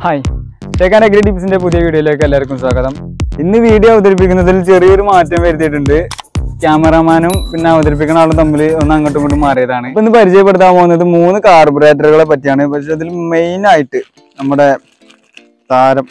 hi ടെക്കാൻ agri ടിപ്സിന്റെ പുതിയ വീഡിയോയിലേക്ക് എല്ലാവർക്കും സ്വാഗതം ഇന്ന് വീഡിയോ അവതരിപ്പിക്കുന്നതിൽ ചെറിയൊരു മാറ്റം വരുത്തിയിട്ടുണ്ട് ക്യാമറാമാനും പിന്നെ അവതരിപ്പിക്കുന്ന ആളും തമ്മിൽ ഒന്ന് അങ്ങോട്ടും ഇങ്ങോട്ടും മാറിയതാണ് ഇപ്പൊ ഇന്ന് പരിചയപ്പെടുത്താൻ പോകുന്നത് മൂന്ന് കാർബറേറ്ററുകളെ പറ്റിയാണ് പക്ഷെ അതിൽ മെയിൻ ആയിട്ട് നമ്മുടെ താരം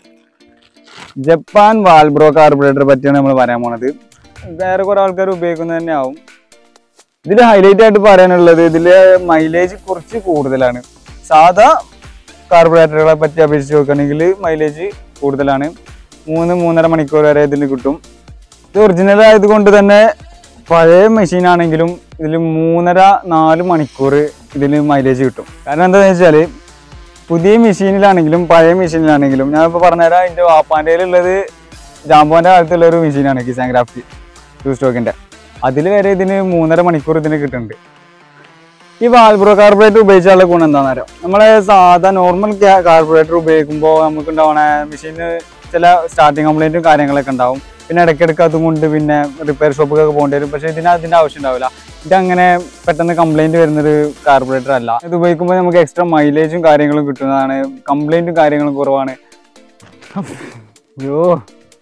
ജപ്പാൻ വാൽബ്രോ കാർബറേറ്ററെ പറ്റിയാണ് നമ്മൾ പറയാൻ പോണത് വേറെ കുറെ ആൾക്കാർ ഉപയോഗിക്കുന്നത് തന്നെ ആവും ഇതിൽ ഹൈലൈറ്റ് ആയിട്ട് പറയാനുള്ളത് ഇതില് മൈലേജ് കുറച്ച് കൂടുതലാണ് സാധാ കാർബറേറ്ററുകളെ പറ്റി അപേക്ഷിച്ച് നോക്കുകയാണെങ്കിൽ മൈലേജ് കൂടുതലാണ് മൂന്ന് മൂന്നര മണിക്കൂർ വരെ ഇതിന് കിട്ടും ഇത് ഒറിജിനൽ ആയതുകൊണ്ട് തന്നെ പഴയ മെഷീൻ ആണെങ്കിലും ഇതിൽ മൂന്നര നാല് മണിക്കൂർ ഇതിൽ മൈലേജ് കിട്ടും കാരണം എന്താണെന്ന് വെച്ചാൽ പുതിയ മെഷീനിലാണെങ്കിലും പഴയ മെഷീനിലാണെങ്കിലും ഞാൻ ഇപ്പോൾ പറഞ്ഞുതരാം എൻ്റെ വാപ്പാൻ്റെ ഉള്ളത് ജാമ്പോൻ്റെ കാലത്തുള്ള ഒരു മെഷീനാണ് കിസാൻ ക്രാഫ്റ്റ് ടു സ്റ്റോക്കിൻ്റെ അതിൽ വരെ ഇതിന് മൂന്നര മണിക്കൂർ ഇതിന് കിട്ടുന്നുണ്ട് ഈ വാൽബ്രോ കാർബറേറ്റർ ഉപയോഗിച്ചാലുള്ള ഗുണം എന്താണെന്ന് അറിയാം നമ്മളെ സാധാ നോർമൽ കാർബറേറ്റർ ഉപയോഗിക്കുമ്പോൾ നമുക്ക് ഉണ്ടാവണ മെഷീന് ചില സ്റ്റാർട്ടിങ് കംപ്ലൈൻറ്റും കാര്യങ്ങളൊക്കെ ഉണ്ടാവും പിന്നെ ഇടയ്ക്കിടയ്ക്ക് അതും കൊണ്ട് പിന്നെ റിപ്പയർ ഷോപ്പിലൊക്കെ പോകേണ്ടി വരും പക്ഷേ ഇതിന് അതിൻ്റെ ആവശ്യം ഉണ്ടാവില്ല ഇത് അങ്ങനെ പെട്ടെന്ന് കംപ്ലൈൻറ്റ് വരുന്നൊരു കാർബറേറ്റർ അല്ല ഇത് ഉപയോഗിക്കുമ്പോൾ നമുക്ക് എക്സ്ട്രാ മൈലേജും കാര്യങ്ങളും കിട്ടുന്നതാണ് കംപ്ലൈൻറ്റും കാര്യങ്ങളും കുറവാണ് അയ്യോ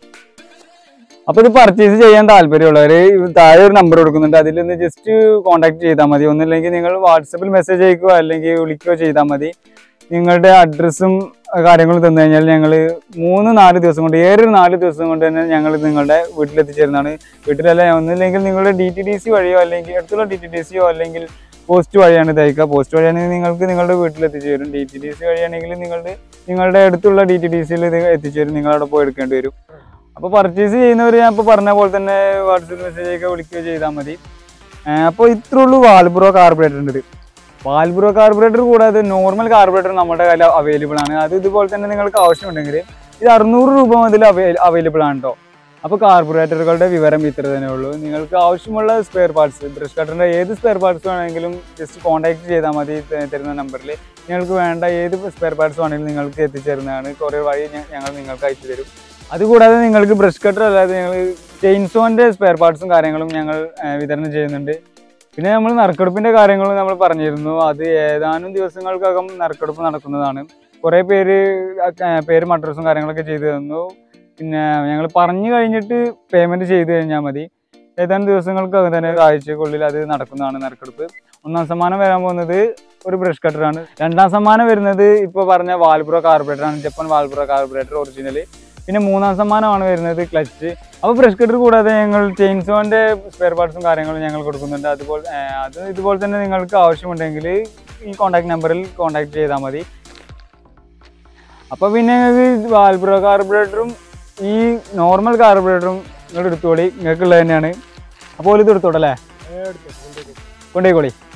അപ്പൊ ഇത് പർച്ചേസ് ചെയ്യാൻ താല്പര്യമുള്ളവര് താഴെ ഒരു നമ്പർ കൊടുക്കുന്നുണ്ട് അതിൽ നിന്ന് ജസ്റ്റ് കോൺടാക്ട് ചെയ്താൽ മതി ഒന്നില്ലെങ്കിൽ നിങ്ങൾ വാട്സപ്പിൽ മെസ്സേജ് അയക്കുകയോ അല്ലെങ്കിൽ വിളിക്കുകയോ ചെയ്താൽ മതി നിങ്ങളുടെ അഡ്രസ്സും കാര്യങ്ങളും തന്നു കഴിഞ്ഞാൽ ഞങ്ങൾ മൂന്ന് നാല് ദിവസം കൊണ്ട് ഏറെ ഒരു നാല് ദിവസം കൊണ്ട് തന്നെ ഞങ്ങൾ നിങ്ങളുടെ വീട്ടിലെത്തിച്ചേരുന്നതാണ് വീട്ടിലല്ല ഒന്നില്ലെങ്കിൽ നിങ്ങളുടെ ഡി ടി ഡി സി വഴിയോ അല്ലെങ്കിൽ അടുത്തുള്ള ഡി ടി ഡി സിയോ അല്ലെങ്കിൽ പോസ്റ്റ് വഴിയാണ് ഇത് അയക്കുക പോസ്റ്റ് വഴിയാണെങ്കിൽ നിങ്ങൾക്ക് നിങ്ങളുടെ വീട്ടിലെത്തിച്ചു തരും ഡി ടി ഡി സി വഴിയാണെങ്കിൽ നിങ്ങളുടെ നിങ്ങളുടെ അടുത്തുള്ള ഡി ടി ഡി സിയിൽ ഇത് എത്തിച്ചേരും നിങ്ങളവിടെ പോയി എടുക്കേണ്ടി വരും അപ്പോൾ പർച്ചേസ് ചെയ്യുന്നവർ ഞാൻ ഇപ്പോൾ പറഞ്ഞ പോലെ തന്നെ വാട്സപ്പ് മെസ്സേജ് ഒക്കെ വിളിക്കുകയോ ചെയ്താൽ മതി അപ്പോൾ ഇത്രേ ഉള്ളൂ വാൽബ്രോ കാർബറേറ്ററിൻ്റെ ഇത് വാൽബ്രോ കാർബറേറ്റർ കൂടാതെ നോർമൽ കാർബറേറ്റർ നമ്മുടെ കയ്യിൽ അവൈലബിൾ ആണ് അത് ഇതുപോലെ തന്നെ നിങ്ങൾക്ക് ആവശ്യമുണ്ടെങ്കിൽ ഇത് അറുന്നൂറ് രൂപ മുതൽ അവൈലബിൾ ആണ് കേട്ടോ അപ്പോൾ കാർബറേറ്ററുകളുടെ വിവരം ഇത്ര തന്നെ ഉള്ളൂ നിങ്ങൾക്ക് ആവശ്യമുള്ള സ്പെയർ പാർട്സ് ബ്രഷ് കട്ടറിൻ്റെ ഏത് സ്പെയർ പാർട്സ് വേണമെങ്കിലും ജസ്റ്റ് കോൺടാക്ട് ചെയ്താൽ മതി ത- തരുന്ന നമ്പറിൽ നിങ്ങൾക്ക് വേണ്ട ഏത് സ്പെയർ പാർട്സ് വേണമെങ്കിലും നിങ്ങൾക്ക് എത്തിച്ചേരുന്നതാണ് കൊറിയർ വഴി ഞ- ഞങ്ങൾ നിങ്ങൾക്ക് അയച്ചു തരും അതുകൂടാതെ നിങ്ങൾക്ക് ബ്രഷ് കട്ടർ അല്ലാതെ ഞങ്ങൾ ചെയിൻസോന്റെ സ്പെയർ പാർട്സും കാര്യങ്ങളും ഞങ്ങൾ ആ, വിതരണം ചെയ്യുന്നുണ്ട് പിന്നെ നമ്മൾ നറുക്കെടുപ്പിന്റെ കാര്യങ്ങളും നമ്മൾ പറഞ്ഞിരുന്നു അത് ഏതാനും ദിവസങ്ങൾക്കകം നറുക്കെടുപ്പ് നടക്കുന്നതാണ് കുറേ പേര് ആ, പേരും അഡ്രസ്സും കാര്യങ്ങളൊക്കെ ചെയ്തു തന്നു പിന്നെ ഞങ്ങൾ പറഞ്ഞു കഴിഞ്ഞിട്ട് പേയ്മെന്റ് ചെയ്ത് കഴിഞ്ഞാൽ മതി ഏതാനും ദിവസങ്ങൾക്കകം തന്നെ ഒരു ആഴ്ചക്കുള്ളിൽ അത് നടക്കുന്നതാണ് നറുക്കെടുപ്പ് ഒന്നാം സമ്മാനം വരാൻ പോകുന്നത് ഒരു ബ്രഷ് കട്ടറാണ് രണ്ടാം സമ്മാനം വരുന്നത് ഇപ്പോൾ പറഞ്ഞ വാൽബ്രോ കാർബറേറ്റർ ആണ് ജപ്പാൻ വാൽബ്രോ കാർബറേറ്റർ ഒറിജിനൽ പിന്നെ മൂന്നാം സമ്മാനമാണ് വരുന്നത് ക്ലച്ച് അപ്പോൾ ബ്രഷ് കട്ടർ കൂടാതെ ഞങ്ങൾ ചെയിൻസോന്റെ സ്പെയർ പാർട്സും കാര്യങ്ങളും ഞങ്ങൾ കൊടുക്കുന്നുണ്ട് അതുപോലെ ആ, അത് ഇതുപോലെ തന്നെ നിങ്ങൾക്ക് ആവശ്യമുണ്ടെങ്കിൽ ഈ കോൺടാക്ട് നമ്പറിൽ കോൺടാക്ട് ചെയ്താൽ മതി അപ്പോൾ പിന്നെ നിങ്ങൾക്ക് വാൽബ്രോ കാർബറേറ്ററും ഈ നോർമൽ കാർബറേറ്ററും നിങ്ങൾ എടുത്തോളി നിങ്ങൾക്ക് ഉള്ളത് തന്നെയാണ് അപ്പോൾ ഇത് എടുത്തോട്ടെ അല്ലേ കൊണ്ടേക്കോളി